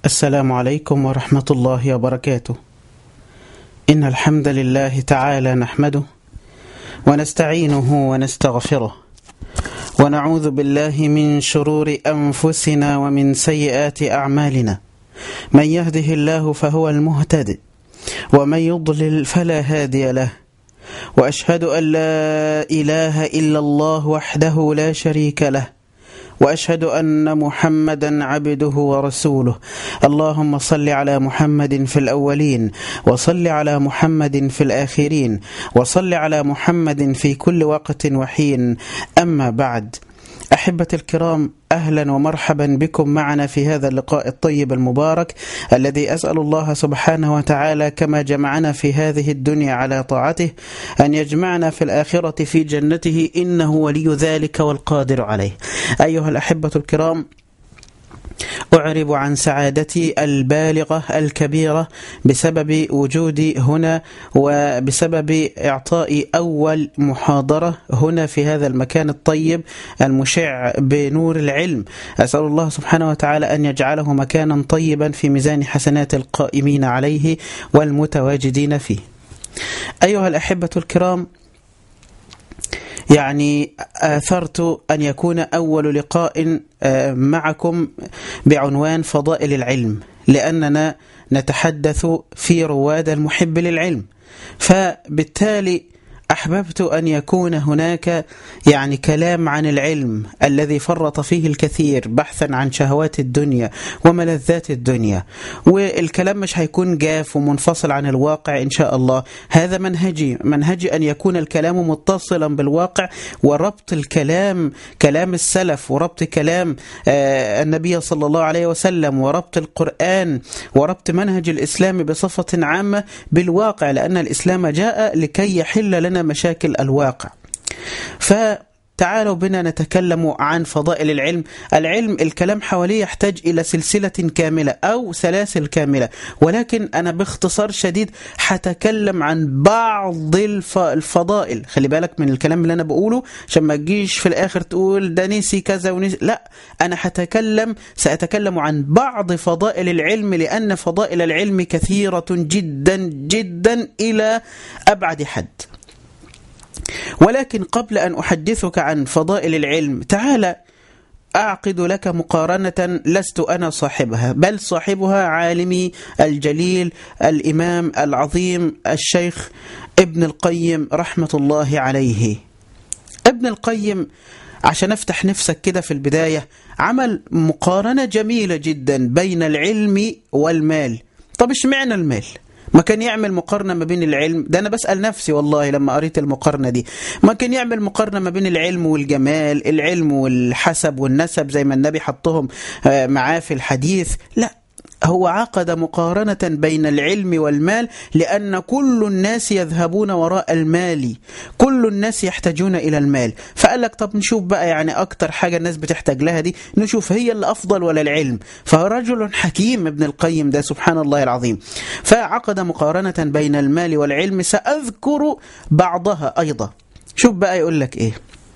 السلام عليكم ورحمة الله وبركاته إن الحمد لله تعالى نحمده ونستعينه ونستغفره ونعوذ بالله من شرور أنفسنا ومن سيئات أعمالنا من يهده الله فهو المهتد ومن يضلل فلا هادي له وأشهد أن لا إله إلا الله وحده لا شريك له واشهد ان محمدا عبده ورسوله اللهم صل على محمد في الاولين وصل على محمد في الاخرين وصل على محمد في كل وقت وحين اما بعد احبتي الكرام اهلا ومرحبا بكم معنا في هذا اللقاء الطيب المبارك الذي اسال الله سبحانه وتعالى كما جمعنا في هذه الدنيا على طاعته ان يجمعنا في الاخره في جنته انه ولي ذلك والقادر عليه. ايها الاحبه الكرام أعرب عن سعادتي البالغة الكبيرة بسبب وجودي هنا وبسبب إعطاء أول محاضرة هنا في هذا المكان الطيب المشع بنور العلم أسأل الله سبحانه وتعالى أن يجعله مكانا طيبا في ميزان حسنات القائمين عليه والمتواجدين فيه أيها الأحبة الكرام يعني آثرت أن يكون أول لقاء معكم بعنوان فضائل العلم لأننا نتحدث في رواد المحب للعلم فبالتالي أحببت أن يكون هناك يعني كلام عن العلم الذي فرط فيه الكثير بحثا عن شهوات الدنيا وملذات الدنيا والكلام مش هيكون جاف ومنفصل عن الواقع إن شاء الله هذا منهجي منهجي أن يكون الكلام متصلا بالواقع وربط الكلام كلام السلف وربط كلام آه النبي صلى الله عليه وسلم وربط القرآن وربط منهج الإسلام بصفة عامة بالواقع لأن الإسلام جاء لكي يحل لنا مشاكل الواقع فتعالوا بنا نتكلم عن فضائل العلم العلم الكلام حواليه يحتاج إلى سلسلة كاملة أو سلاسل كاملة ولكن أنا باختصار شديد حتكلم عن بعض الفضائل خلي بالك من الكلام اللي أنا بقوله عشان ما تجيش في الآخر تقول ده نسي كذا ونسي لا أنا حتكلم سأتكلم عن بعض فضائل العلم لأن فضائل العلم كثيرة جدا جدا إلى أبعد حد ولكن قبل أن أحدثك عن فضائل العلم تعال أعقد لك مقارنة لست أنا صاحبها بل صاحبها عالمي الجليل الإمام العظيم الشيخ ابن القيم رحمة الله عليه ابن القيم عشان افتح نفسك كده في البداية عمل مقارنة جميلة جدا بين العلم والمال طب اشمعنى المال؟ ما كان يعمل مقارنة ما بين العلم ده أنا بسأل نفسي والله لما قريت المقارنة دي ما كان يعمل مقارنة ما بين العلم والجمال العلم والحسب والنسب زي ما النبي حطهم معاه في الحديث لا هو عقد مقارنة بين العلم والمال لأن كل الناس يذهبون وراء المال كل الناس يحتاجون إلى المال فقال لك طب نشوف بقى يعني أكتر حاجة الناس بتحتاج لها دي نشوف هي اللي أفضل ولا العلم فرجل حكيم ابن القيم ده سبحان الله العظيم فعقد مقارنة بين المال والعلم سأذكر بعضها أيضا شوف بقى يقول لك إيه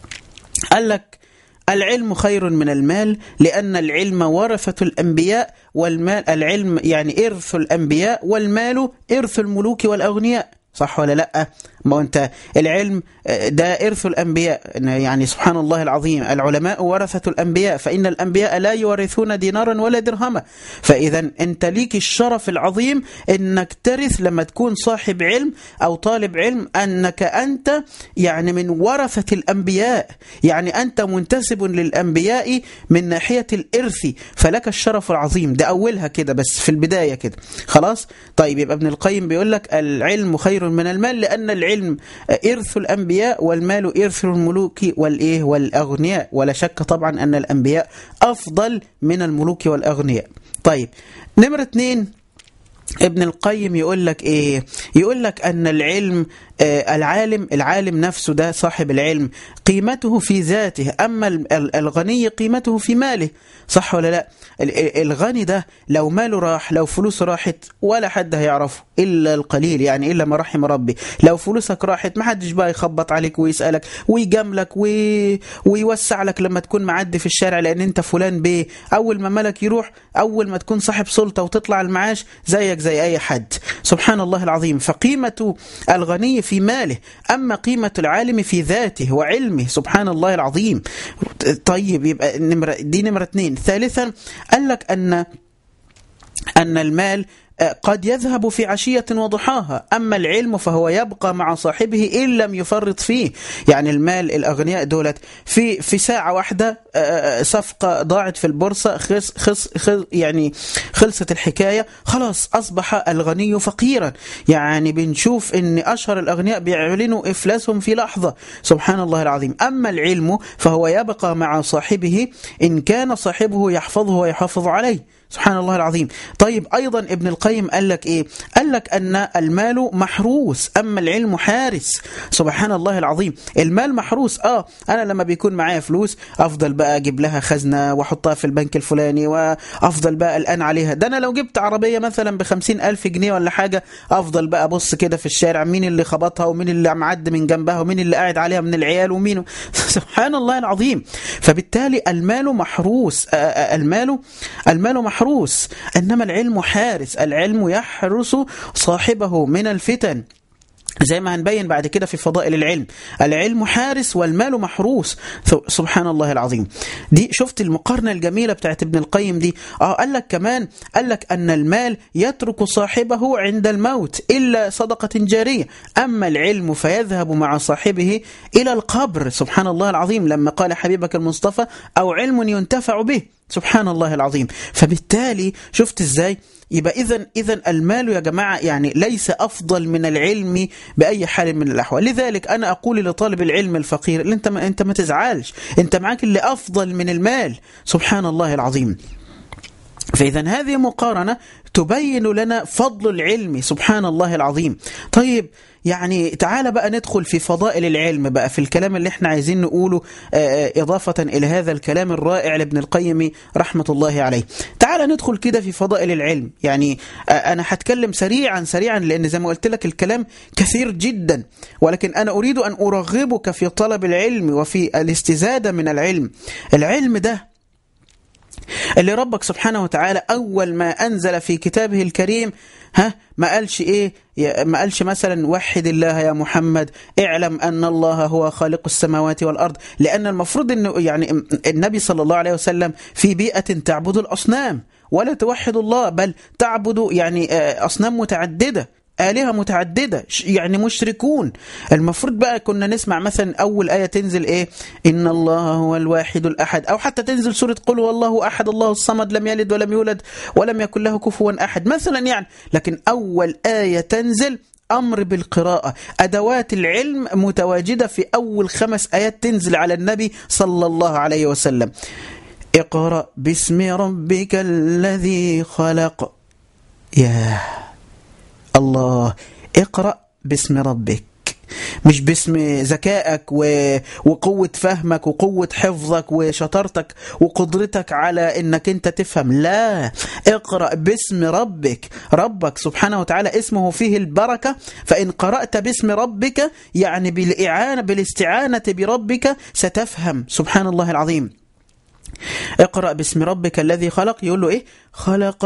قال لك العلم خير من المال لأن العلم ورثة الأنبياء والمال العلم يعني إرث الأنبياء والمال إرث الملوك والأغنياء صح ولا لا ما انت العلم ده ارث الانبياء يعني سبحان الله العظيم العلماء ورثه الانبياء فان الانبياء لا يورثون دينارا ولا درهما فاذا انت ليك الشرف العظيم انك ترث لما تكون صاحب علم او طالب علم انك انت يعني من ورثه الانبياء يعني انت منتسب للانبياء من ناحيه الارث فلك الشرف العظيم ده اولها كده بس في البدايه كده خلاص طيب يبقى ابن القيم بيقول لك العلم خير من المال لان العلم العلم إرث الأنبياء والمال إرث الملوك والإيه والأغنياء ولا شك طبعا أن الأنبياء أفضل من الملوك والأغنياء طيب نمرة اثنين ابن القيم يقول لك ايه يقول لك ان العلم آه العالم العالم نفسه ده صاحب العلم قيمته في ذاته اما الغني قيمته في ماله صح ولا لا الغني ده لو ماله راح لو فلوسه راحت ولا حد هيعرفه الا القليل يعني الا ما رحم ربي لو فلوسك راحت ما حدش بقى يخبط عليك ويسالك ويجاملك وي... ويوسع لك لما تكون معدي في الشارع لان انت فلان بيه اول ما مالك يروح أول ما تكون صاحب سلطة وتطلع المعاش زيك زي أي حد سبحان الله العظيم فقيمة الغني في ماله أما قيمة العالم في ذاته وعلمه سبحان الله العظيم طيب يبقى نمرة دي نمرة اثنين ثالثا قال لك أن أن المال قد يذهب في عشية وضحاها أما العلم فهو يبقى مع صاحبه إن لم يفرط فيه يعني المال الأغنياء دولت في في ساعة واحدة صفقة ضاعت في البورصة خص خص خص يعني خلصت الحكاية خلاص أصبح الغني فقيرا يعني بنشوف أن أشهر الأغنياء بيعلنوا إفلاسهم في لحظة سبحان الله العظيم أما العلم فهو يبقى مع صاحبه إن كان صاحبه يحفظه ويحافظ عليه سبحان الله العظيم طيب أيضا ابن القيم قال لك إيه قال لك أن المال محروس أما العلم حارس سبحان الله العظيم المال محروس آه أنا لما بيكون معايا فلوس أفضل بقى أجيب لها خزنة وأحطها في البنك الفلاني وأفضل بقى الآن عليها ده أنا لو جبت عربية مثلا بخمسين ألف جنيه ولا حاجة أفضل بقى أبص كده في الشارع مين اللي خبطها ومين اللي معدي من جنبها ومين اللي قاعد عليها من العيال ومين سبحان الله العظيم فبالتالي المال محروس المال المال محروس محروس إنما العلم حارس العلم يحرس صاحبه من الفتن زي ما هنبين بعد كده في فضائل العلم العلم حارس والمال محروس سبحان الله العظيم دي شفت المقارنة الجميلة بتاعت ابن القيم دي اه قال لك كمان قال لك أن المال يترك صاحبه عند الموت إلا صدقة جارية أما العلم فيذهب مع صاحبه إلى القبر سبحان الله العظيم لما قال حبيبك المصطفى أو علم ينتفع به سبحان الله العظيم فبالتالي شفت ازاي يبقى اذا اذا المال يا جماعه يعني ليس افضل من العلم باي حال من الاحوال لذلك انا اقول لطالب العلم الفقير اللي انت ما انت ما تزعلش انت معاك اللي افضل من المال سبحان الله العظيم فإذا هذه مقارنة تبين لنا فضل العلم سبحان الله العظيم طيب يعني تعال بقى ندخل في فضائل العلم بقى في الكلام اللي احنا عايزين نقوله إضافة إلى هذا الكلام الرائع لابن القيم رحمة الله عليه تعال ندخل كده في فضائل العلم يعني أنا هتكلم سريعا سريعا لأن زي ما قلت لك الكلام كثير جدا ولكن أنا أريد أن أرغبك في طلب العلم وفي الاستزادة من العلم العلم ده اللي ربك سبحانه وتعالى أول ما أنزل في كتابه الكريم ها ما قالش إيه ما قالش مثلا وحد الله يا محمد اعلم أن الله هو خالق السماوات والأرض لأن المفروض أنه يعني النبي صلى الله عليه وسلم في بيئة تعبد الأصنام ولا توحد الله بل تعبد يعني أصنام متعددة آلهة متعددة يعني مشركون المفروض بقى كنا نسمع مثلا أول آية تنزل إيه إن الله هو الواحد الأحد أو حتى تنزل سورة قل هو الله أحد الله الصمد لم يلد ولم يولد ولم يكن له كفوا أحد مثلا يعني لكن أول آية تنزل أمر بالقراءة أدوات العلم متواجدة في أول خمس آيات تنزل على النبي صلى الله عليه وسلم اقرأ باسم ربك الذي خلق ياه الله اقرأ باسم ربك مش باسم ذكائك و... وقوة فهمك وقوة حفظك وشطارتك وقدرتك على انك انت تفهم لا اقرأ باسم ربك ربك سبحانه وتعالى اسمه فيه البركة فإن قرأت باسم ربك يعني بالإعانة بالاستعانة بربك ستفهم سبحان الله العظيم اقرأ باسم ربك الذي خلق يقول له ايه خلق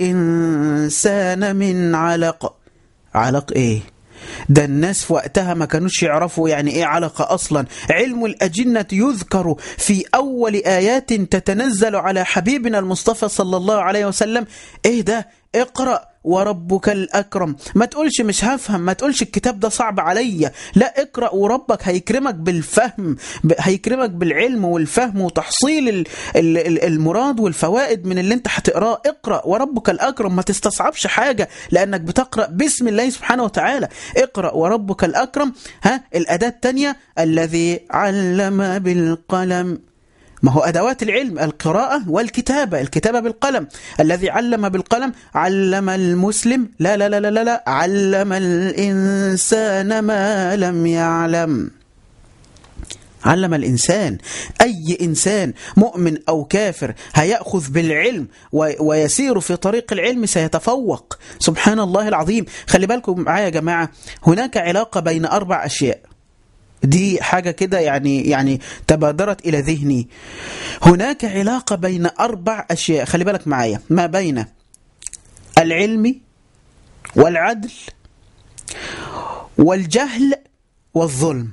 الإنسان من علق علق ايه ده الناس في وقتها ما كانوش يعرفوا يعني ايه علقة اصلا علم الأجنة يذكر في اول ايات تتنزل على حبيبنا المصطفى صلى الله عليه وسلم ايه ده اقرأ وربك الأكرم ما تقولش مش هفهم ما تقولش الكتاب ده صعب عليا لا اقرأ وربك هيكرمك بالفهم هيكرمك بالعلم والفهم وتحصيل المراد والفوائد من اللي انت هتقراه اقرأ وربك الأكرم ما تستصعبش حاجة لأنك بتقرأ باسم الله سبحانه وتعالى اقرأ وربك الأكرم ها الأداة الثانية الذي علم بالقلم ما هو أدوات العلم القراءة والكتابة الكتابة بالقلم الذي علم بالقلم علم المسلم لا لا لا لا لا, لا علم الإنسان ما لم يعلم علم الإنسان أي إنسان مؤمن أو كافر هيأخذ بالعلم ويسير في طريق العلم سيتفوق سبحان الله العظيم خلي بالكم معايا يا جماعة هناك علاقة بين أربع أشياء دي حاجة كده يعني يعني تبادرت إلى ذهني هناك علاقة بين أربع أشياء خلي بالك معايا ما بين العلم والعدل والجهل والظلم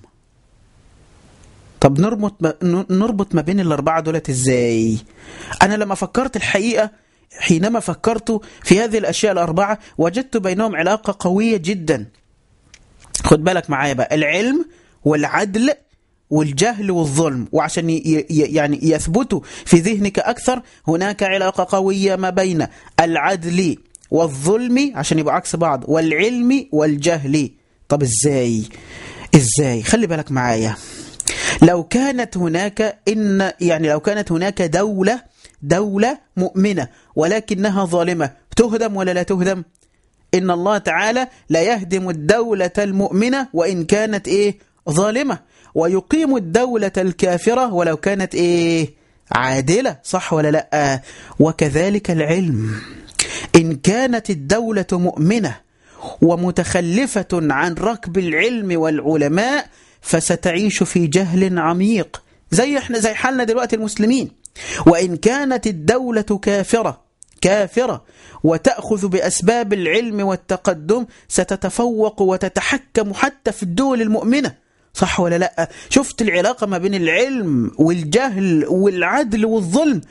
طب نربط نربط ما بين الأربعة دولت إزاي أنا لما فكرت الحقيقة حينما فكرت في هذه الأشياء الأربعة وجدت بينهم علاقة قوية جدا خد بالك معايا بقى العلم والعدل والجهل والظلم وعشان يعني يثبتوا في ذهنك أكثر هناك علاقة قوية ما بين العدل والظلم عشان يبقوا عكس بعض والعلم والجهل طب ازاي ازاي خلي بالك معايا لو كانت هناك إن يعني لو كانت هناك دولة دولة مؤمنة ولكنها ظالمة تهدم ولا لا تهدم إن الله تعالى لا يهدم الدولة المؤمنة وإن كانت إيه ظالمة ويقيم الدولة الكافرة ولو كانت إيه عادلة صح ولا لا وكذلك العلم إن كانت الدولة مؤمنة ومتخلفة عن ركب العلم والعلماء فستعيش في جهل عميق زي احنا زي حالنا دلوقتي المسلمين وإن كانت الدولة كافرة كافرة وتأخذ بأسباب العلم والتقدم ستتفوق وتتحكم حتى في الدول المؤمنة صح ولا لا شفت العلاقة ما بين العلم والجهل والعدل والظلم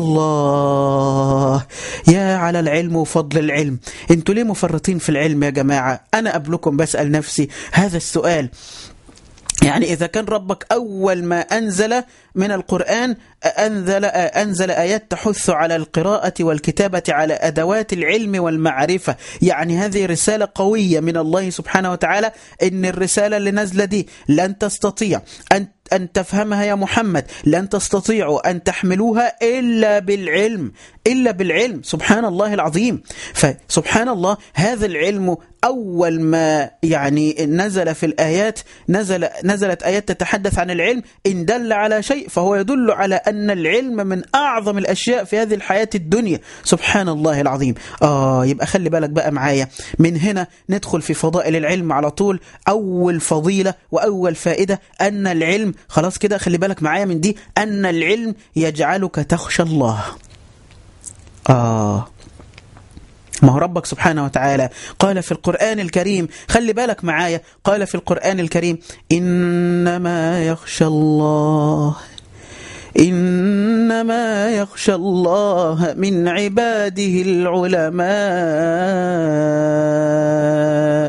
الله يا على العلم وفضل العلم انتوا ليه مفرطين في العلم يا جماعة أنا قبلكم بسأل نفسي هذا السؤال يعني إذا كان ربك أول ما أنزل من القرآن أنزل, أنزل آيات تحث على القراءة والكتابة على أدوات العلم والمعرفة يعني هذه رسالة قوية من الله سبحانه وتعالى إن الرسالة اللي نزل دي لن تستطيع أن أن تفهمها يا محمد لن تستطيعوا أن تحملوها إلا بالعلم إلا بالعلم سبحان الله العظيم فسبحان الله هذا العلم أول ما يعني نزل في الآيات نزل نزلت آيات تتحدث عن العلم إن دل على شيء فهو يدل على أن العلم من أعظم الأشياء في هذه الحياة الدنيا سبحان الله العظيم آه يبقى خلي بالك بقى معايا من هنا ندخل في فضائل العلم على طول أول فضيلة وأول فائدة أن العلم خلاص كده خلي بالك معايا من دي أن العلم يجعلك تخشى الله آه ما هو ربك سبحانه وتعالى قال في القرآن الكريم خلي بالك معايا قال في القرآن الكريم إنما يخشى الله إنما يخشى الله من عباده العلماء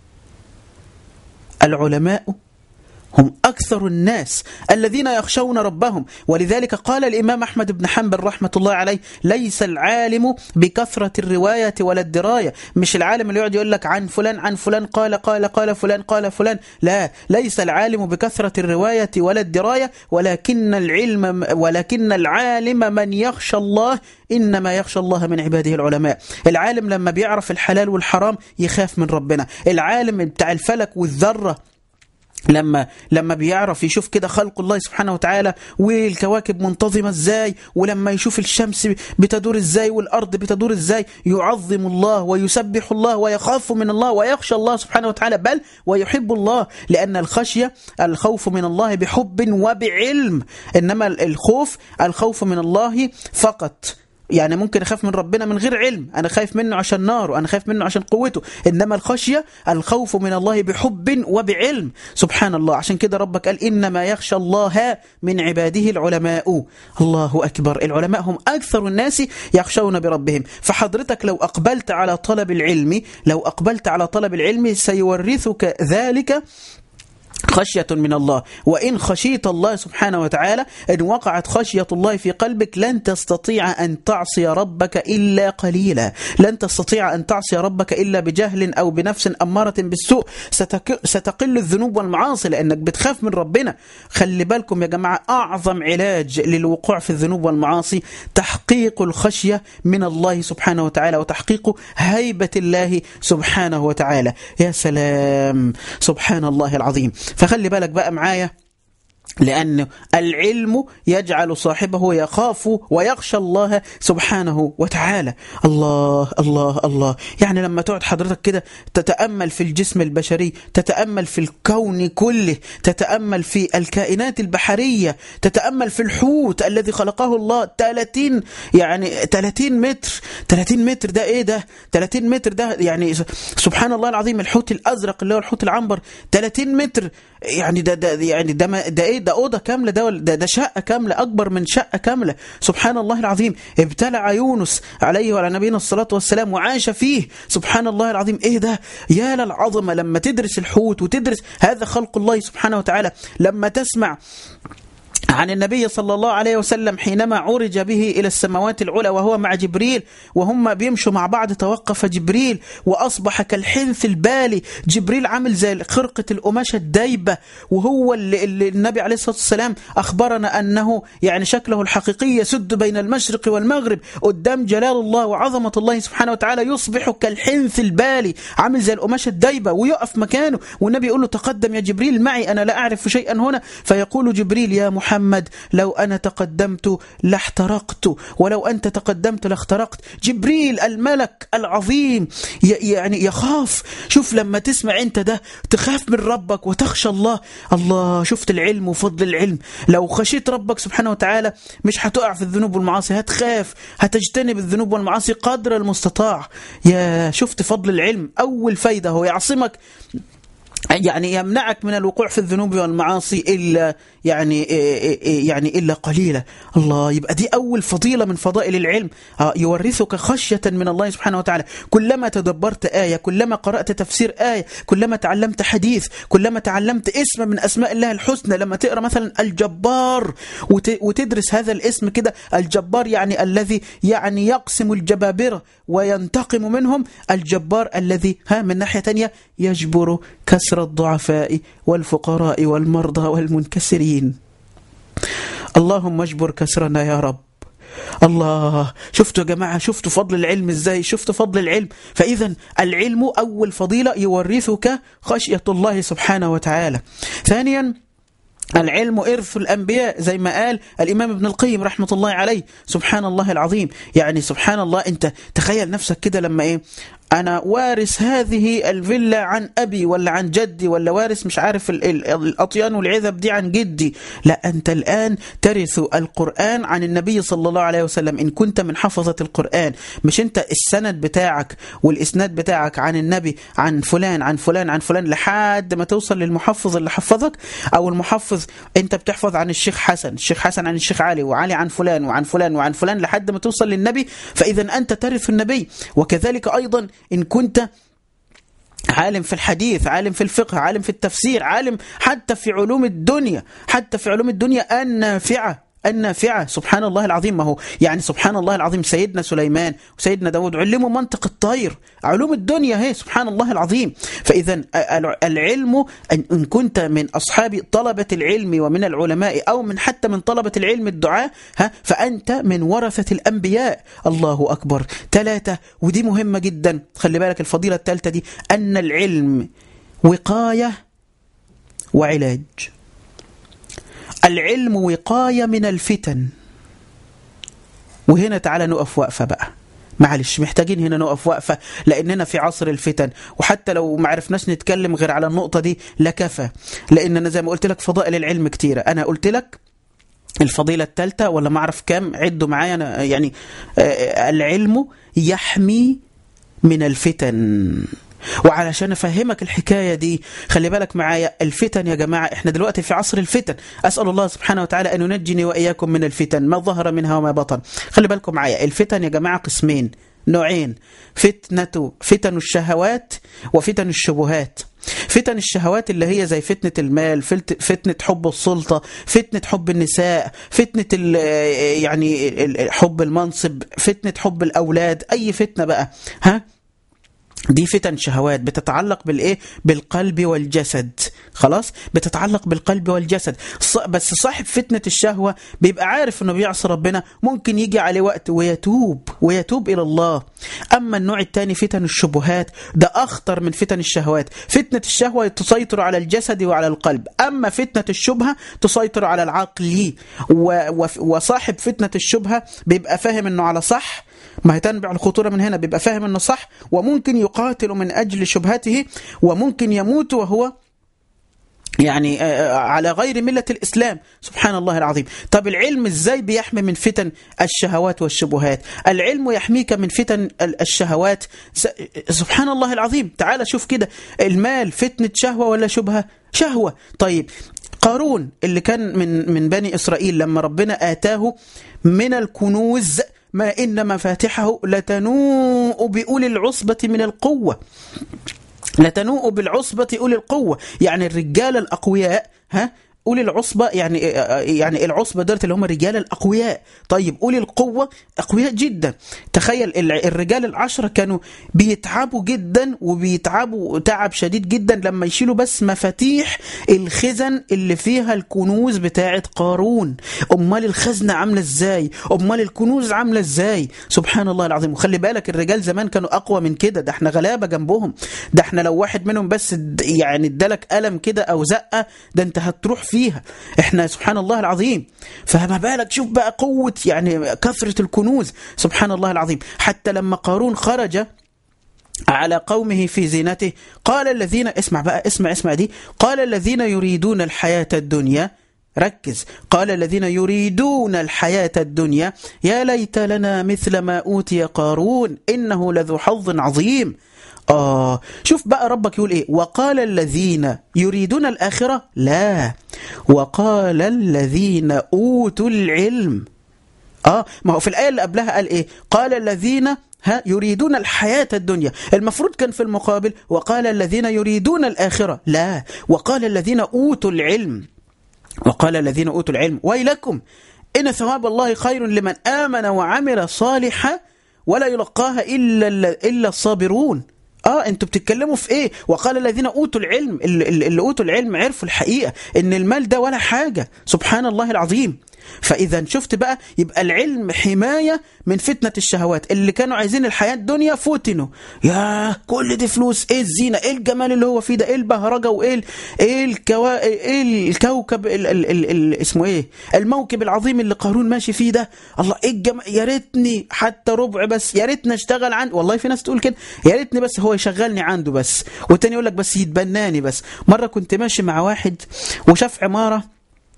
العلماء هم أكثر الناس الذين يخشون ربهم ولذلك قال الإمام أحمد بن حنبل رحمة الله عليه ليس العالم بكثرة الرواية ولا الدراية مش العالم اللي يقعد يقول لك عن فلان عن فلان قال قال قال فلان قال فلان لا ليس العالم بكثرة الرواية ولا الدراية ولكن العلم ولكن العالم من يخشى الله إنما يخشى الله من عباده العلماء العالم لما بيعرف الحلال والحرام يخاف من ربنا العالم بتاع الفلك والذرة لما لما بيعرف يشوف كده خلق الله سبحانه وتعالى والكواكب منتظمه ازاي ولما يشوف الشمس بتدور ازاي والارض بتدور ازاي يعظم الله ويسبح الله ويخاف من الله ويخشى الله سبحانه وتعالى بل ويحب الله لان الخشيه الخوف من الله بحب وبعلم انما الخوف الخوف من الله فقط يعني ممكن اخاف من ربنا من غير علم انا خايف منه عشان ناره انا خايف منه عشان قوته انما الخشيه الخوف من الله بحب وبعلم سبحان الله عشان كده ربك قال انما يخشى الله من عباده العلماء الله اكبر العلماء هم اكثر الناس يخشون بربهم فحضرتك لو اقبلت على طلب العلم لو اقبلت على طلب العلم سيورثك ذلك خشية من الله وإن خشيت الله سبحانه وتعالى إن وقعت خشية الله في قلبك لن تستطيع أن تعصي ربك إلا قليلا لن تستطيع أن تعصي ربك إلا بجهل أو بنفس أمارة بالسوء ستقل الذنوب والمعاصي لأنك بتخاف من ربنا خلي بالكم يا جماعة أعظم علاج للوقوع في الذنوب والمعاصي تحقيق الخشية من الله سبحانه وتعالى وتحقيق هيبة الله سبحانه وتعالى يا سلام سبحان الله العظيم فخلي بالك بقى معايا لأن العلم يجعل صاحبه يخاف ويخشى الله سبحانه وتعالى الله الله الله يعني لما تقعد حضرتك كده تتأمل في الجسم البشري تتأمل في الكون كله تتأمل في الكائنات البحرية تتأمل في الحوت الذي خلقه الله 30 يعني 30 متر 30 متر ده ايه ده 30 متر ده يعني سبحان الله العظيم الحوت الأزرق اللي هو الحوت العنبر 30 متر يعني ده ده يعني ده ما- ده ايه ده اوضه كامله ده ولا- ده, ده شقه كامله اكبر من شقه كامله سبحان الله العظيم ابتلع يونس عليه وعلى نبينا الصلاه والسلام وعاش فيه سبحان الله العظيم ايه ده يا للعظمه لما تدرس الحوت وتدرس هذا خلق الله سبحانه وتعالى لما تسمع عن النبي صلى الله عليه وسلم حينما عرج به إلى السماوات العلى وهو مع جبريل وهم بيمشوا مع بعض توقف جبريل وأصبح كالحنث البالي جبريل عامل زي خرقة القماشة الدايبة وهو اللي, اللي النبي عليه الصلاة والسلام أخبرنا أنه يعني شكله الحقيقي يسد بين المشرق والمغرب قدام جلال الله وعظمة الله سبحانه وتعالى يصبح كالحنث البالي عامل زي القماشة الدايبة ويقف مكانه والنبي يقول له تقدم يا جبريل معي أنا لا أعرف شيئا هنا فيقول جبريل يا محمد لو أنا تقدمت لاحترقت ولو أنت تقدمت لاخترقت جبريل الملك العظيم ي- يعني يخاف شوف لما تسمع أنت ده تخاف من ربك وتخشى الله الله شفت العلم وفضل العلم لو خشيت ربك سبحانه وتعالى مش هتقع في الذنوب والمعاصي هتخاف هتجتنب الذنوب والمعاصي قدر المستطاع يا شفت فضل العلم أول فايدة هو يعصمك يعني يمنعك من الوقوع في الذنوب والمعاصي الا يعني يعني الا قليلا الله يبقى دي اول فضيله من فضائل العلم آه، يورثك خشيه من الله سبحانه وتعالى كلما تدبرت ايه كلما قرات تفسير ايه كلما تعلمت حديث كلما تعلمت اسم من اسماء الله الحسنى لما تقرا مثلا الجبار وت- وتدرس هذا الاسم كده الجبار يعني الذي يعني يقسم الجبابره وينتقم منهم الجبار الذي ها من ناحيه تانية يجبر كسر الضعفاء والفقراء والمرضى والمنكسرين اللهم اجبر كسرنا يا رب الله شفتوا يا جماعة شفتوا فضل العلم ازاي شفتوا فضل العلم فإذا العلم أول فضيلة يورثك خشية الله سبحانه وتعالى ثانيا العلم إرث الأنبياء زي ما قال الإمام ابن القيم رحمة الله عليه سبحان الله العظيم يعني سبحان الله أنت تخيل نفسك كده لما إيه أنا وارث هذه الفيلا عن أبي ولا عن جدي ولا وارث مش عارف ال- ال- الأطيان والعذب دي عن جدي لا أنت الآن ترث القرآن عن النبي صلى الله عليه وسلم إن كنت من حفظة القرآن مش أنت السند بتاعك والإسناد بتاعك عن النبي عن فلان عن فلان عن فلان لحد ما توصل للمحفظ اللي حفظك أو المحفظ أنت بتحفظ عن الشيخ حسن الشيخ حسن عن الشيخ علي وعلي عن فلان وعن فلان وعن فلان لحد ما توصل للنبي فإذا أنت ترث النبي وكذلك أيضا إن كنت عالم في الحديث عالم في الفقه عالم في التفسير عالم حتى في علوم الدنيا حتى في علوم الدنيا النافعة النافعة سبحان الله العظيم ما هو يعني سبحان الله العظيم سيدنا سليمان وسيدنا داود علموا منطق الطير علوم الدنيا هي سبحان الله العظيم فإذا العلم أن إن كنت من أصحاب طلبة العلم ومن العلماء أو من حتى من طلبة العلم الدعاء ها فأنت من ورثة الأنبياء الله أكبر ثلاثة ودي مهمة جدا خلي بالك الفضيلة الثالثة دي أن العلم وقاية وعلاج العلم وقاية من الفتن وهنا تعالى نقف وقفة بقى معلش محتاجين هنا نقف وقفة لأننا في عصر الفتن وحتى لو ما عرفناش نتكلم غير على النقطة دي لكفى لأننا زي ما قلت لك فضائل العلم كتيرة أنا قلت لك الفضيلة الثالثة ولا ما أعرف كام عدوا معايا أنا يعني آه، العلم يحمي من الفتن وعلشان افهمك الحكايه دي خلي بالك معايا الفتن يا جماعه احنا دلوقتي في عصر الفتن اسال الله سبحانه وتعالى ان ينجني واياكم من الفتن ما ظهر منها وما بطن خلي بالكم معايا الفتن يا جماعه قسمين نوعين فتنة فتن الشهوات وفتن الشبهات فتن الشهوات اللي هي زي فتنة المال فلت- فتنة حب السلطة فتنة حب النساء فتنة ال- يعني ال- حب المنصب فتنة حب الأولاد أي فتنة بقى ها دي فتن شهوات بتتعلق بالايه بالقلب والجسد خلاص بتتعلق بالقلب والجسد بس صاحب فتنه الشهوه بيبقى عارف انه بيعصي ربنا ممكن يجي عليه وقت ويتوب ويتوب الى الله اما النوع الثاني فتن الشبهات ده اخطر من فتن الشهوات فتنه الشهوه تسيطر على الجسد وعلى القلب اما فتنه الشبهه تسيطر على العقل وصاحب فتنه الشبهه بيبقى فاهم انه على صح ما هي تنبع الخطورة من هنا بيبقى فاهم انه صح وممكن يقاتل من أجل شبهته وممكن يموت وهو يعني على غير ملة الإسلام سبحان الله العظيم طب العلم إزاي بيحمي من فتن الشهوات والشبهات العلم يحميك من فتن الشهوات سبحان الله العظيم تعال شوف كده المال فتنة شهوة ولا شبهة شهوة طيب قارون اللي كان من من بني إسرائيل لما ربنا آتاه من الكنوز ما إن مفاتحه لتنوء بأولي العصبة من القوة لتنوء بالعصبة أولي القوة يعني الرجال الأقوياء ها أولي العصبة يعني يعني العصبة دولت اللي هم الرجال الأقوياء طيب أولي القوة أقوياء جدا تخيل الرجال العشرة كانوا بيتعبوا جدا وبيتعبوا تعب شديد جدا لما يشيلوا بس مفاتيح الخزن اللي فيها الكنوز بتاعة قارون أمال الخزنة عاملة إزاي أمال الكنوز عاملة إزاي سبحان الله العظيم وخلي بالك الرجال زمان كانوا أقوى من كده ده احنا غلابة جنبهم ده احنا لو واحد منهم بس يعني ادالك قلم كده أو زقة ده انت هتروح فيها احنا سبحان الله العظيم فما بالك شوف بقى قوة يعني كثرة الكنوز سبحان الله العظيم حتى لما قارون خرج على قومه في زينته قال الذين اسمع بقى اسمع اسمع دي قال الذين يريدون الحياة الدنيا ركز قال الذين يريدون الحياة الدنيا يا ليت لنا مثل ما أوتي قارون إنه لذو حظ عظيم آه شوف بقى ربك يقول إيه وقال الذين يريدون الآخرة لا وقال الذين أوتوا العلم آه ما هو في الآية اللي قبلها قال إيه قال الذين ها يريدون الحياة الدنيا المفروض كان في المقابل وقال الذين يريدون الآخرة لا وقال الذين أوتوا العلم وقال الذين أوتوا العلم ويلكم إن ثواب الله خير لمن آمن وعمل صالحا ولا يلقاها إلا, إلا الصابرون اه انتوا بتتكلموا في ايه وقال الذين اوتوا العلم اللي, اللي اوتوا العلم عرفوا الحقيقه ان المال ده ولا حاجه سبحان الله العظيم فاذا شفت بقى يبقى العلم حمايه من فتنه الشهوات اللي كانوا عايزين الحياه الدنيا فتنوا يا كل دي فلوس ايه الزينه ايه الجمال اللي هو فيه ده ايه البهرجه وايه ايه الكوا ايه الكوكب ال ال ال ال اسمه ايه الموكب العظيم اللي قارون ماشي فيه ده الله ايه الجمال يا ريتني حتى ربع بس يا ريتني اشتغل عنده والله في ناس تقول كده يا ريتني بس هو يشغلني عنده بس والتاني يقول لك بس يتبناني بس مره كنت ماشي مع واحد وشاف عماره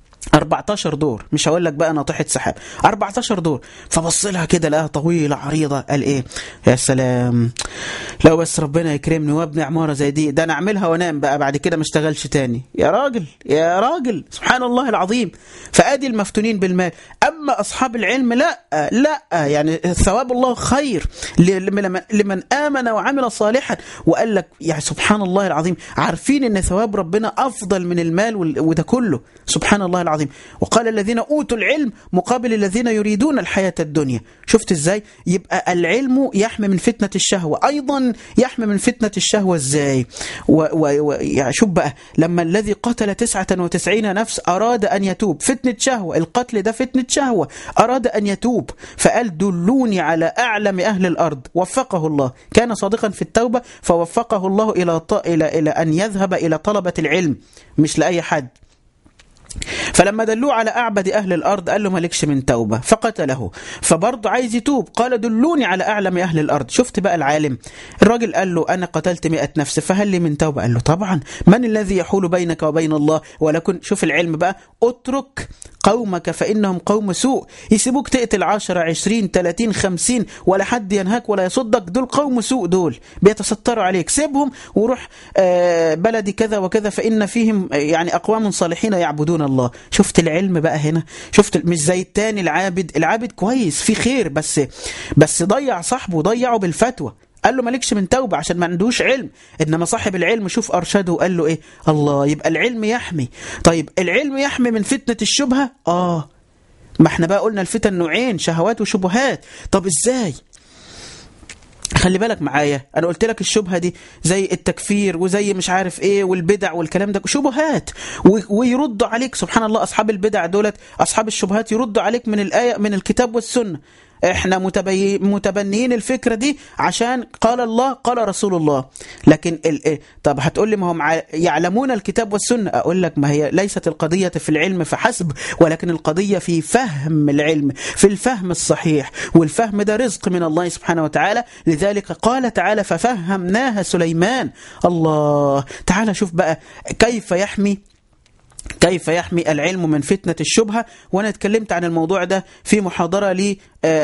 14 دور مش هقول لك بقى ناطحه سحاب 14 دور فبص لها كده لقاها طويله عريضه قال ايه يا سلام لو بس ربنا يكرمني وابني عماره زي دي ده انا اعملها وانام بقى بعد كده ما اشتغلش تاني يا راجل يا راجل سبحان الله العظيم فادي المفتونين بالمال اما اصحاب العلم لا لا يعني ثواب الله خير لمن امن وعمل صالحا وقال لك يعني سبحان الله العظيم عارفين ان ثواب ربنا افضل من المال وده كله سبحان الله العظيم العظيم وقال الذين أوتوا العلم مقابل الذين يريدون الحياة الدنيا شفت ازاي يبقى العلم يحمي من فتنة الشهوة أيضا يحمي من فتنة الشهوة ازاي وشوف بقى لما الذي قتل تسعة وتسعين نفس أراد أن يتوب فتنة شهوة القتل ده فتنة شهوة أراد أن يتوب فقال دلوني على أعلم أهل الأرض وفقه الله كان صادقا في التوبة فوفقه الله إلى, إلى, إلى أن يذهب إلى طلبة العلم مش لأي حد فلما دلوه على أعبد أهل الأرض قال له مالكش من توبة فقتله فبرضه عايز يتوب قال دلوني على أعلم أهل الأرض شفت بقى العالم الراجل قال له أنا قتلت مئة نفس فهل لي من توبة قال له طبعا من الذي يحول بينك وبين الله ولكن شوف العلم بقى اترك قومك فإنهم قوم سوء يسيبوك تقتل عشرة عشرين تلاتين خمسين ولا حد ينهاك ولا يصدك دول قوم سوء دول بيتستروا عليك سيبهم وروح بلدي كذا وكذا فإن فيهم يعني أقوام صالحين يعبدون الله شفت العلم بقى هنا شفت مش زي التاني العابد العابد كويس في خير بس بس ضيع صاحبه ضيعه بالفتوى قال له مالكش من توبة عشان ما عندوش علم إنما صاحب العلم شوف أرشده وقال له إيه الله يبقى العلم يحمي طيب العلم يحمي من فتنة الشبهة آه ما احنا بقى قلنا الفتن نوعين شهوات وشبهات طب إزاي خلي بالك معايا انا قلت لك الشبهه دي زي التكفير وزي مش عارف ايه والبدع والكلام ده شبهات ويردوا عليك سبحان الله اصحاب البدع دولت اصحاب الشبهات يردوا عليك من الايه من الكتاب والسنه احنا متبي... متبنيين الفكرة دي عشان قال الله قال رسول الله لكن ال... طب هتقول لي ما هم يعلمون الكتاب والسنة اقول لك ما هي ليست القضية في العلم فحسب ولكن القضية في فهم العلم في الفهم الصحيح والفهم ده رزق من الله سبحانه وتعالى لذلك قال تعالى ففهمناها سليمان الله تعالى شوف بقى كيف يحمي كيف يحمي العلم من فتنة الشبهة وأنا اتكلمت عن الموضوع ده في محاضرة لي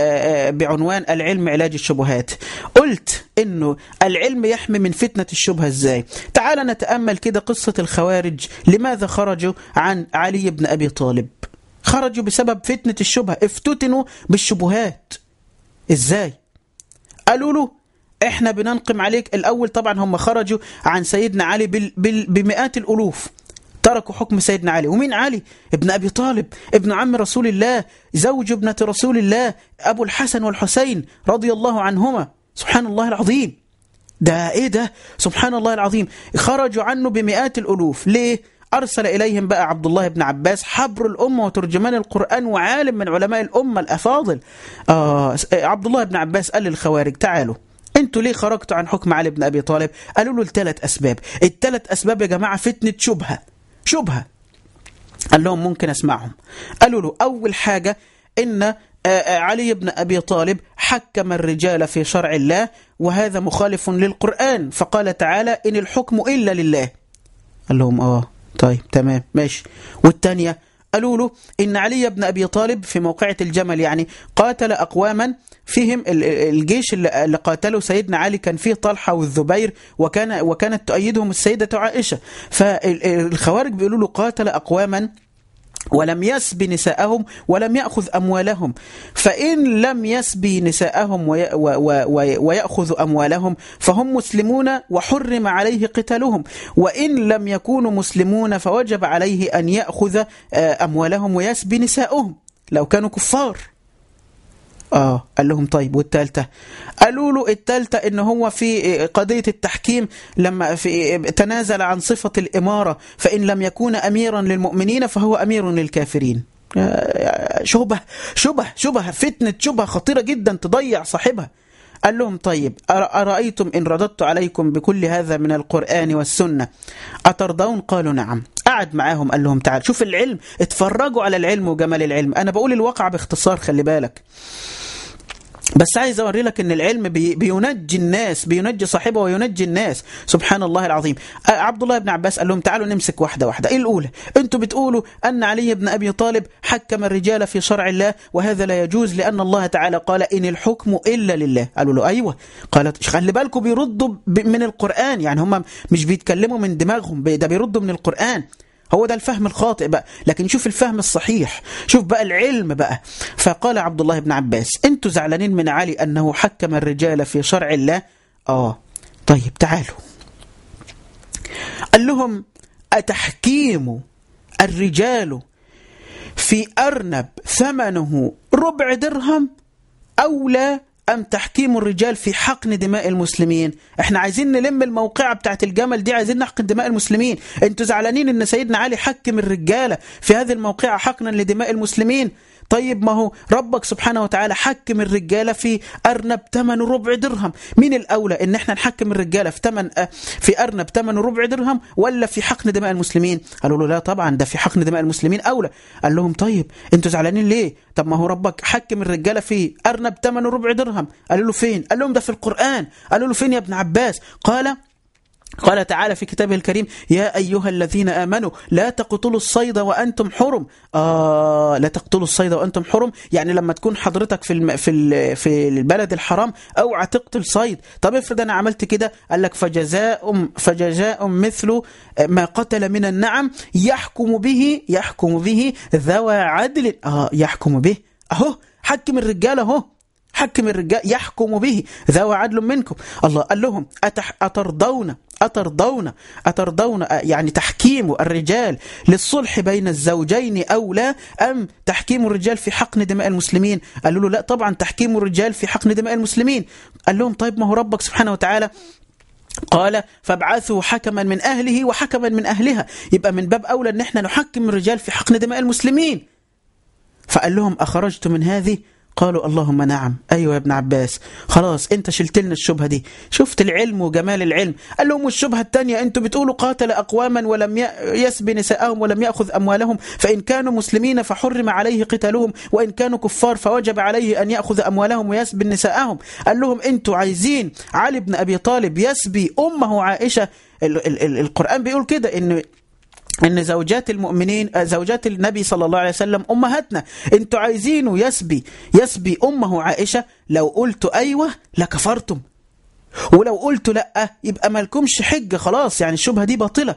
بعنوان العلم علاج الشبهات قلت أنه العلم يحمي من فتنة الشبهة إزاي تعال نتأمل كده قصة الخوارج لماذا خرجوا عن علي بن أبي طالب خرجوا بسبب فتنة الشبهة افتتنوا بالشبهات إزاي قالوا له احنا بننقم عليك الأول طبعا هم خرجوا عن سيدنا علي بال بال بمئات الألوف تركوا حكم سيدنا علي ومين علي ابن أبي طالب ابن عم رسول الله زوج ابنة رسول الله أبو الحسن والحسين رضي الله عنهما سبحان الله العظيم ده ايه ده سبحان الله العظيم خرجوا عنه بمئات الألوف ليه أرسل إليهم بقى عبد الله بن عباس حبر الأمة وترجمان القرآن وعالم من علماء الأمة الأفاضل آه عبد الله بن عباس قال للخوارج تعالوا انتوا ليه خرجتوا عن حكم علي بن أبي طالب قالوا له الثلاث أسباب الثلاث أسباب يا جماعة فتنة شبهة شبهة قال لهم ممكن أسمعهم قالوا له أول حاجة إن علي بن أبي طالب حكم الرجال في شرع الله وهذا مخالف للقرآن فقال تعالى إن الحكم إلا لله قال لهم آه طيب تمام ماشي والثانية قالوا له إن علي بن أبي طالب في موقعة الجمل يعني قاتل أقواما فيهم الجيش اللي قاتلوا سيدنا علي كان فيه طلحة والزبير وكان وكانت تؤيدهم السيدة عائشة فالخوارج بيقولوا له قاتل أقواما ولم يسبي نساءهم ولم يأخذ أموالهم فإن لم يسبي نساءهم ويأخذ أموالهم فهم مسلمون وحرم عليه قتالهم وإن لم يكونوا مسلمون فوجب عليه أن يأخذ أموالهم ويسبي نساءهم لو كانوا كفار آه قال لهم طيب والثالثة قالوا له الثالثة إن هو في قضية التحكيم لما في تنازل عن صفة الإمارة فإن لم يكون أميرا للمؤمنين فهو أمير للكافرين شبه شبه شبه فتنة شبه خطيرة جدا تضيع صاحبها قال لهم طيب أرأيتم إن رددت عليكم بكل هذا من القرآن والسنة أترضون قالوا نعم قعد معاهم قال لهم تعال شوف العلم اتفرجوا على العلم وجمال العلم أنا بقول الواقع باختصار خلي بالك بس عايز اوري لك ان العلم بي بينجي الناس بينجي صاحبه وينجي الناس سبحان الله العظيم عبد الله بن عباس قال لهم تعالوا نمسك واحده واحده ايه الاولى انتوا بتقولوا ان علي بن ابي طالب حكم الرجال في شرع الله وهذا لا يجوز لان الله تعالى قال ان الحكم الا لله قالوا له ايوه قالت خلي بالكم بيردوا من القران يعني هم مش بيتكلموا من دماغهم ده بيردوا من القران هو ده الفهم الخاطئ بقى لكن شوف الفهم الصحيح شوف بقى العلم بقى فقال عبد الله بن عباس انتوا زعلانين من علي أنه حكم الرجال في شرع الله آه طيب تعالوا قال لهم أتحكيم الرجال في أرنب ثمنه ربع درهم أولى أم تحكيم الرجال في حقن دماء المسلمين احنا عايزين نلم الموقعة بتاعت الجمل دي عايزين نحقن دماء المسلمين انتوا زعلانين ان سيدنا علي حكم الرجالة في هذه الموقعة حقنا لدماء المسلمين طيب ما هو ربك سبحانه وتعالى حكم الرجالة في أرنب ثمن ربع درهم مين الأولى إن احنا نحكم الرجالة في ثمن في أرنب ثمن ربع درهم ولا في حقن دماء المسلمين قالوا له لا طبعا ده في حقن دماء المسلمين أولى قال لهم طيب انتوا زعلانين ليه طب ما هو ربك حكم الرجالة في أرنب ثمن ربع درهم قالوا له فين قال لهم ده في القرآن قالوا له فين يا ابن عباس قال قال تعالى في كتابه الكريم يا أيها الذين آمنوا لا تقتلوا الصيد وأنتم حرم آه لا تقتلوا الصيد وأنتم حرم يعني لما تكون حضرتك في الم في ال في البلد الحرام اوعى تقتل صيد طب افرض أنا عملت كده قال لك فجزاء فجزاء مثل ما قتل من النعم يحكم به يحكم به ذوى عدل آه يحكم به أهو حكم الرجال أهو حكم الرجال يحكم به ذوى عدل منكم الله قال لهم أتح أترضون أترضون أترضون يعني تحكيم الرجال للصلح بين الزوجين أو لا أم تحكيم الرجال في حقن دماء المسلمين قالوا له لا طبعا تحكيم الرجال في حقن دماء المسلمين قال لهم طيب ما هو ربك سبحانه وتعالى قال فابعثوا حكما من أهله وحكما من أهلها يبقى من باب أولى أن احنا نحكم الرجال في حقن دماء المسلمين فقال لهم أخرجت من هذه قالوا اللهم نعم أيوة يا ابن عباس خلاص انت شلت لنا الشبهة دي شفت العلم وجمال العلم قال لهم والشبهة الثانية انتوا بتقولوا قاتل أقواما ولم يسبي نساءهم ولم يأخذ أموالهم فإن كانوا مسلمين فحرم عليه قتالهم وإن كانوا كفار فوجب عليه أن يأخذ أموالهم ويسبي نساءهم قال لهم انتوا عايزين علي بن أبي طالب يسبي أمه عائشة ال ال ال القرآن بيقول كده ان ان زوجات المؤمنين زوجات النبي صلى الله عليه وسلم امهاتنا انتوا عايزينه يسبي يسبي امه عائشه لو قلت ايوه لكفرتم ولو قلت لا يبقى مالكمش حجه خلاص يعني الشبهه دي باطله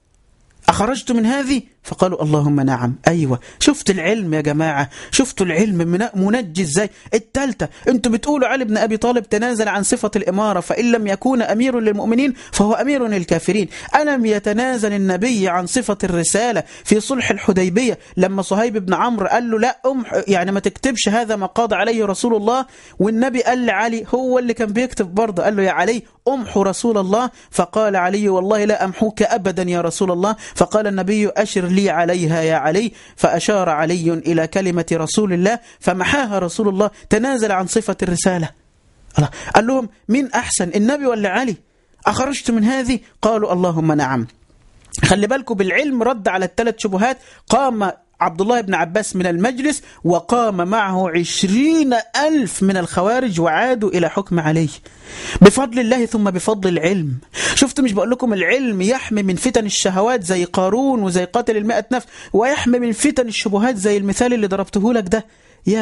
اخرجت من هذه فقالوا اللهم نعم أيوة شفت العلم يا جماعة شفتوا العلم منجي ازاي التالتة انتوا بتقولوا علي بن أبي طالب تنازل عن صفة الإمارة فإن لم يكون أمير للمؤمنين فهو أمير للكافرين ألم يتنازل النبي عن صفة الرسالة في صلح الحديبية لما صهيب بن عمرو قال له لا أم يعني ما تكتبش هذا ما قاض عليه رسول الله والنبي قال لعلي هو اللي كان بيكتب برضه قال له يا علي أمحو رسول الله فقال علي والله لا أمحوك أبدا يا رسول الله فقال النبي أشر لي عليها يا علي فأشار علي إلى كلمة رسول الله فمحاها رسول الله تنازل عن صفة الرسالة الله قال لهم مين أحسن النبي ولا علي أخرجت من هذه قالوا اللهم نعم خلي بالكم بالعلم رد على الثلاث شبهات قام عبد الله بن عباس من المجلس وقام معه عشرين ألف من الخوارج وعادوا إلى حكم عليه بفضل الله ثم بفضل العلم شفت مش بقول لكم العلم يحمي من فتن الشهوات زي قارون وزي قاتل المائة نفس ويحمي من فتن الشبهات زي المثال اللي ضربته لك ده يا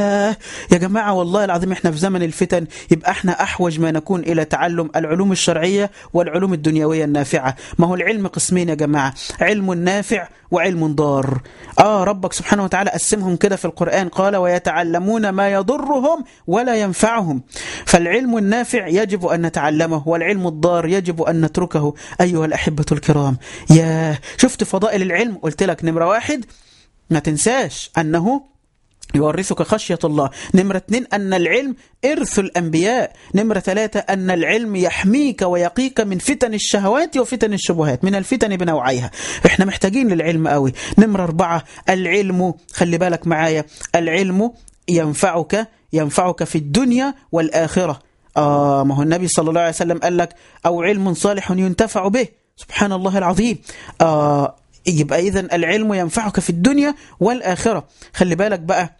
يا جماعة والله العظيم احنا في زمن الفتن يبقى احنا أحوج ما نكون إلى تعلم العلوم الشرعية والعلوم الدنيوية النافعة ما هو العلم قسمين يا جماعة علم نافع وعلم ضار آه ربك سبحانه وتعالى قسمهم كده في القرآن قال ويتعلمون ما يضرهم ولا ينفعهم فالعلم النافع يجب أن نتعلمه والعلم الضار يجب أن نتركه أيها الأحبة الكرام يا شفت فضائل العلم قلت لك نمرة واحد ما تنساش أنه يورثك خشية الله نمرة اثنين أن العلم إرث الأنبياء نمرة ثلاثة أن العلم يحميك ويقيك من فتن الشهوات وفتن الشبهات من الفتن بنوعيها احنا محتاجين للعلم قوي نمرة أربعة العلم خلي بالك معايا العلم ينفعك ينفعك في الدنيا والآخرة آه ما هو النبي صلى الله عليه وسلم قال لك أو علم صالح ينتفع به سبحان الله العظيم آه يبقى إذا العلم ينفعك في الدنيا والآخرة خلي بالك بقى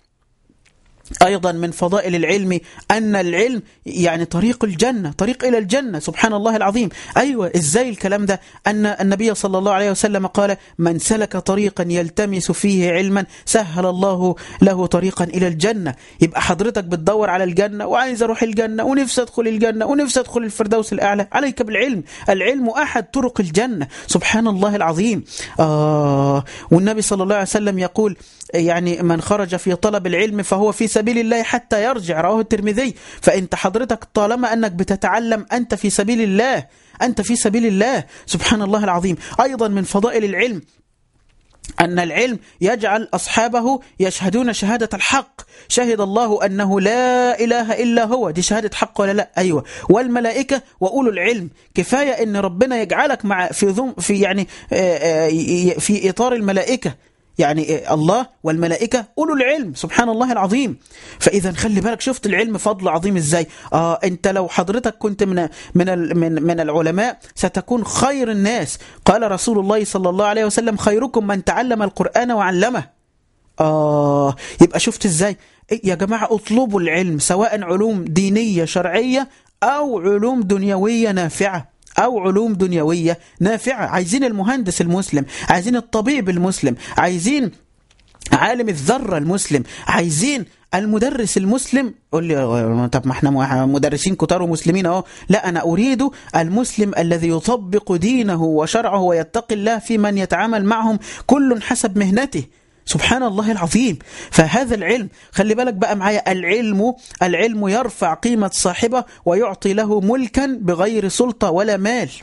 أيضا من فضائل العلم أن العلم يعني طريق الجنة طريق إلى الجنة سبحان الله العظيم أيوة إزاي الكلام ده أن النبي صلى الله عليه وسلم قال من سلك طريقا يلتمس فيه علما سهل الله له طريقا إلى الجنة يبقى حضرتك بتدور على الجنة وعايز أروح الجنة ونفسي أدخل الجنة ونفسي أدخل الفردوس الأعلى عليك بالعلم العلم أحد طرق الجنة سبحان الله العظيم آه والنبي صلى الله عليه وسلم يقول يعني من خرج في طلب العلم فهو في سبيل الله حتى يرجع رواه الترمذي فانت حضرتك طالما انك بتتعلم انت في سبيل الله انت في سبيل الله سبحان الله العظيم ايضا من فضائل العلم أن العلم يجعل أصحابه يشهدون شهادة الحق شهد الله أنه لا إله إلا هو دي شهادة حق ولا لا أيوة والملائكة وأولو العلم كفاية أن ربنا يجعلك مع في ضم في يعني في إطار الملائكة يعني الله والملائكة أولو العلم سبحان الله العظيم فإذا خلي بالك شفت العلم فضل عظيم إزاي آه أنت لو حضرتك كنت من من من من العلماء ستكون خير الناس قال رسول الله صلى الله عليه وسلم خيركم من تعلم القرآن وعلمه آه يبقى شفت إزاي يا جماعة اطلبوا العلم سواء علوم دينية شرعية أو علوم دنيوية نافعة أو علوم دنيوية نافعة عايزين المهندس المسلم عايزين الطبيب المسلم عايزين عالم الذرة المسلم عايزين المدرس المسلم قول لي طب ما احنا مدرسين كتار ومسلمين اهو لا انا اريد المسلم الذي يطبق دينه وشرعه ويتقي الله في من يتعامل معهم كل حسب مهنته سبحان الله العظيم فهذا العلم خلي بالك بقى معايا العلم العلم يرفع قيمة صاحبه ويعطي له ملكا بغير سلطة ولا مال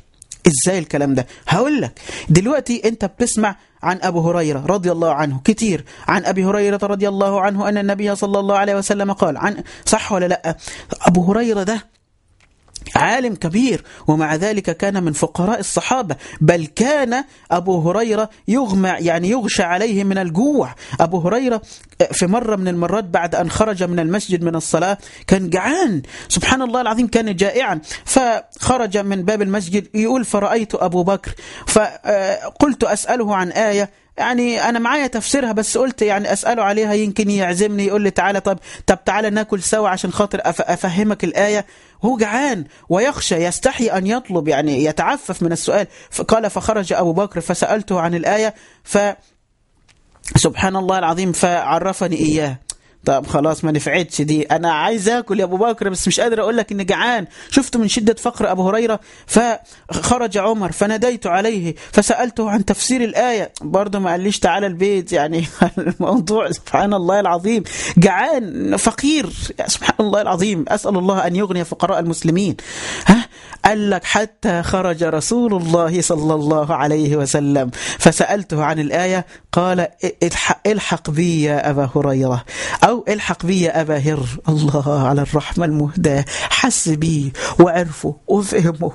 ازاي الكلام ده هقول لك دلوقتي انت بتسمع عن ابو هريره رضي الله عنه كتير عن ابي هريره رضي الله عنه ان النبي صلى الله عليه وسلم قال عن صح ولا لا ابو هريره ده عالم كبير ومع ذلك كان من فقراء الصحابة بل كان أبو هريرة يغمى يعني يغشى عليه من الجوع أبو هريرة في مرة من المرات بعد أن خرج من المسجد من الصلاة كان جعان سبحان الله العظيم كان جائعا فخرج من باب المسجد يقول فرأيت أبو بكر فقلت أسأله عن آية يعني انا معايا تفسيرها بس قلت يعني اساله عليها يمكن يعزمني يقول لي تعالى طب طب تعالى ناكل سوا عشان خاطر افهمك الايه هو جعان ويخشى يستحي ان يطلب يعني يتعفف من السؤال قال فخرج ابو بكر فسالته عن الايه ف سبحان الله العظيم فعرفني اياه طب خلاص ما نفعتش دي انا عايز اكل يا ابو بكر بس مش قادر اقول لك اني جعان شفت من شده فقر ابو هريره فخرج عمر فناديت عليه فسالته عن تفسير الايه برضه ما قاليش تعالى البيت يعني الموضوع سبحان الله العظيم جعان فقير سبحان الله العظيم اسال الله ان يغني فقراء المسلمين ها قال لك حتى خرج رسول الله صلى الله عليه وسلم فسالته عن الايه قال الحق بي يا ابا هريره أو الحق بي يا أبا هر الله على الرحمة المهداة حس بي وعرفه وفهمه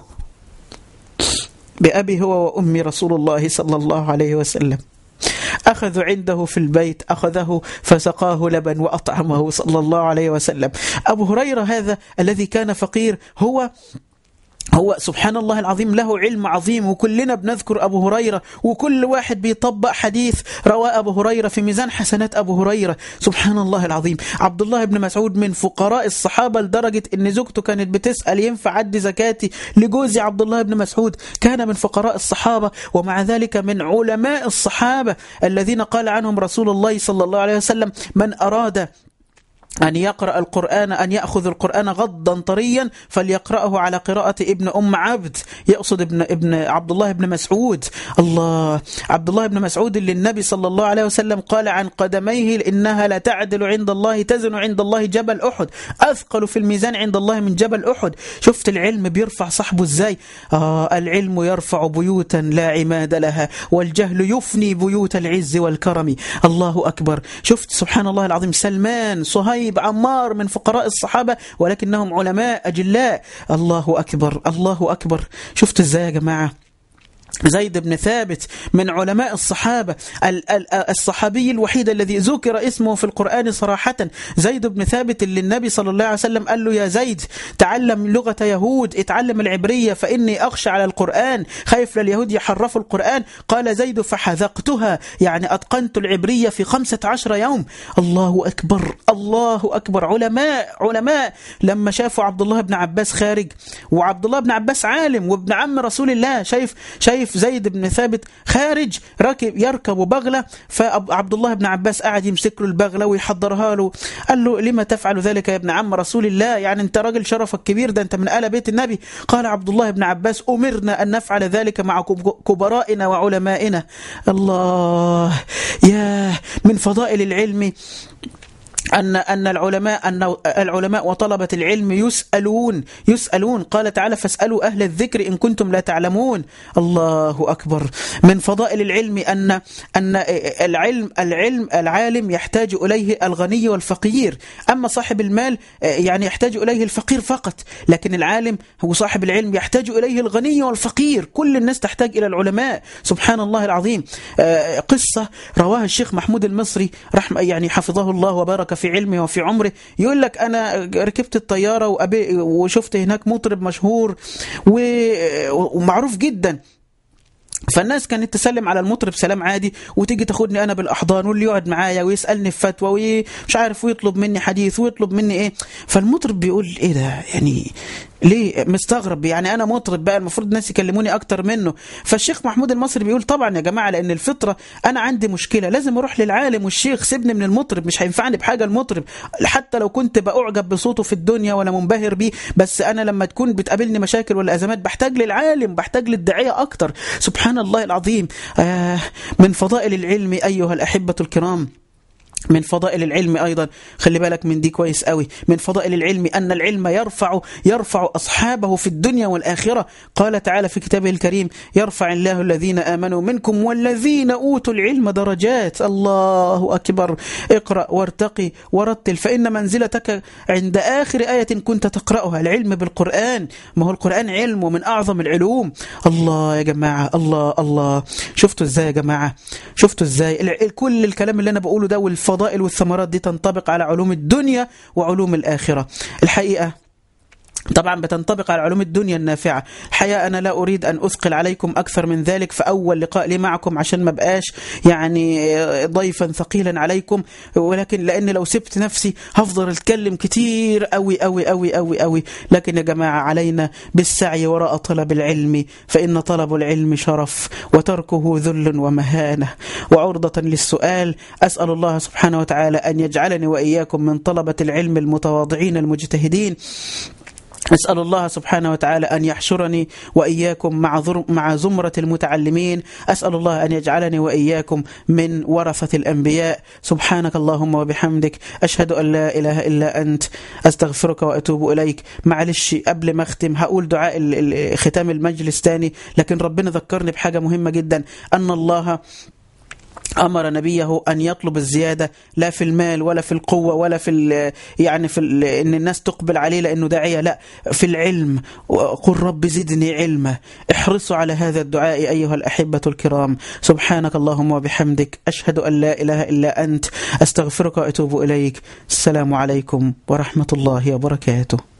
بأبي هو وأمي رسول الله صلى الله عليه وسلم أخذوا عنده في البيت أخذه فسقاه لبن وأطعمه صلى الله عليه وسلم أبو هريرة هذا الذي كان فقير هو هو سبحان الله العظيم له علم عظيم وكلنا بنذكر أبو هريرة وكل واحد بيطبق حديث رواه أبو هريرة في ميزان حسنات أبو هريرة سبحان الله العظيم عبد الله بن مسعود من فقراء الصحابة لدرجة أن زوجته كانت بتسأل ينفع عد زكاتي لجوزي عبد الله بن مسعود كان من فقراء الصحابة ومع ذلك من علماء الصحابة الذين قال عنهم رسول الله صلى الله عليه وسلم من أراد أن يقرأ القرآن أن يأخذ القرآن غضا طريا فليقرأه على قراءة ابن أم عبد يقصد ابن, ابن عبد الله بن مسعود الله عبد الله بن مسعود اللي النبي صلى الله عليه وسلم قال عن قدميه إنها لا تعدل عند الله تزن عند الله جبل أحد أثقل في الميزان عند الله من جبل أحد شفت العلم بيرفع صاحبه إزاي آه العلم يرفع بيوتا لا عماد لها والجهل يفني بيوت العز والكرم الله أكبر شفت سبحان الله العظيم سلمان صهيب صهيب عمار من فقراء الصحابة ولكنهم علماء أجلاء الله أكبر الله أكبر شفت ازاي يا جماعة زيد بن ثابت من علماء الصحابة الصحابي الوحيد الذي ذكر اسمه في القرآن صراحة زيد بن ثابت اللي النبي صلى الله عليه وسلم قال له يا زيد تعلم لغة يهود اتعلم العبرية فإني أخشى على القرآن خايف لليهود يحرفوا القرآن قال زيد فحذقتها يعني أتقنت العبرية في خمسة عشر يوم الله أكبر الله أكبر علماء علماء لما شافوا عبد الله بن عباس خارج وعبد الله بن عباس عالم وابن عم رسول الله شايف شايف شايف زيد بن ثابت خارج راكب يركب بغلة فعبد الله بن عباس قاعد يمسك له البغلة ويحضرها له قال له لما تفعل ذلك يا ابن عم رسول الله يعني انت راجل شرفك كبير ده انت من آل بيت النبي قال عبد الله بن عباس أمرنا أن نفعل ذلك مع كبرائنا وعلمائنا الله يا من فضائل العلم أن أن العلماء أن العلماء وطلبة العلم يسألون يسألون قال تعالى فاسألوا أهل الذكر إن كنتم لا تعلمون الله أكبر من فضائل العلم أن أن العلم العلم العالم يحتاج إليه الغني والفقير أما صاحب المال يعني يحتاج إليه الفقير فقط لكن العالم هو صاحب العلم يحتاج إليه الغني والفقير كل الناس تحتاج إلى العلماء سبحان الله العظيم قصة رواها الشيخ محمود المصري رحمه يعني حفظه الله وبارك في علمه وفي عمره يقول لك أنا ركبت الطيارة وشفت هناك مطرب مشهور ومعروف جدا فالناس كانت تسلم على المطرب سلام عادي وتيجي تاخدني انا بالاحضان واللي يقعد معايا ويسالني في فتوى ومش عارف ويطلب مني حديث ويطلب مني ايه فالمطرب بيقول ايه ده يعني ليه مستغرب يعني انا مطرب بقى المفروض الناس يكلموني اكتر منه فالشيخ محمود المصري بيقول طبعا يا جماعه لان الفطره انا عندي مشكله لازم اروح للعالم والشيخ سيبني من المطرب مش هينفعني بحاجه المطرب حتى لو كنت باعجب بصوته في الدنيا ولا منبهر بيه بس انا لما تكون بتقابلني مشاكل ولا ازمات بحتاج للعالم بحتاج للداعيه اكتر سبحان الله العظيم آه من فضائل العلم ايها الاحبه الكرام من فضائل العلم أيضا خلي بالك من دي كويس قوي من فضائل العلم أن العلم يرفع يرفع أصحابه في الدنيا والآخرة قال تعالى في كتابه الكريم يرفع الله الذين آمنوا منكم والذين أوتوا العلم درجات الله أكبر اقرأ وارتقي ورتل فإن منزلتك عند آخر آية كنت تقرأها العلم بالقرآن ما هو القرآن علم ومن أعظم العلوم الله يا جماعة الله الله شفتوا إزاي يا جماعة شفتوا إزاي الع- كل الكلام اللي أنا بقوله ده والفضائل والثمرات دي تنطبق على علوم الدنيا وعلوم الآخرة الحقيقة طبعا بتنطبق على علوم الدنيا النافعة الحقيقة أنا لا أريد أن أثقل عليكم أكثر من ذلك فأول لقاء لي معكم عشان ما بقاش يعني ضيفا ثقيلا عليكم ولكن لأن لو سبت نفسي هفضل أتكلم كتير أوي أوي أوي أوي أوي لكن يا جماعة علينا بالسعي وراء طلب العلم فإن طلب العلم شرف وتركه ذل ومهانة وعرضة للسؤال أسأل الله سبحانه وتعالى أن يجعلني وإياكم من طلبة العلم المتواضعين المجتهدين أسأل الله سبحانه وتعالى أن يحشرني وإياكم مع ذر- مع زمرة المتعلمين أسأل الله أن يجعلني وإياكم من ورثة الأنبياء سبحانك اللهم وبحمدك أشهد أن لا إله إلا أنت أستغفرك وأتوب إليك معلش قبل ما أختم هقول دعاء ال- ال- ختام المجلس تاني لكن ربنا ذكرني بحاجة مهمة جدا أن الله امر نبيه ان يطلب الزياده لا في المال ولا في القوه ولا في ال- يعني في ال- ان الناس تقبل عليه لانه داعيه لا في العلم قل رب زدني علما احرصوا على هذا الدعاء ايها الاحبه الكرام سبحانك اللهم وبحمدك اشهد ان لا اله الا انت استغفرك واتوب اليك السلام عليكم ورحمه الله وبركاته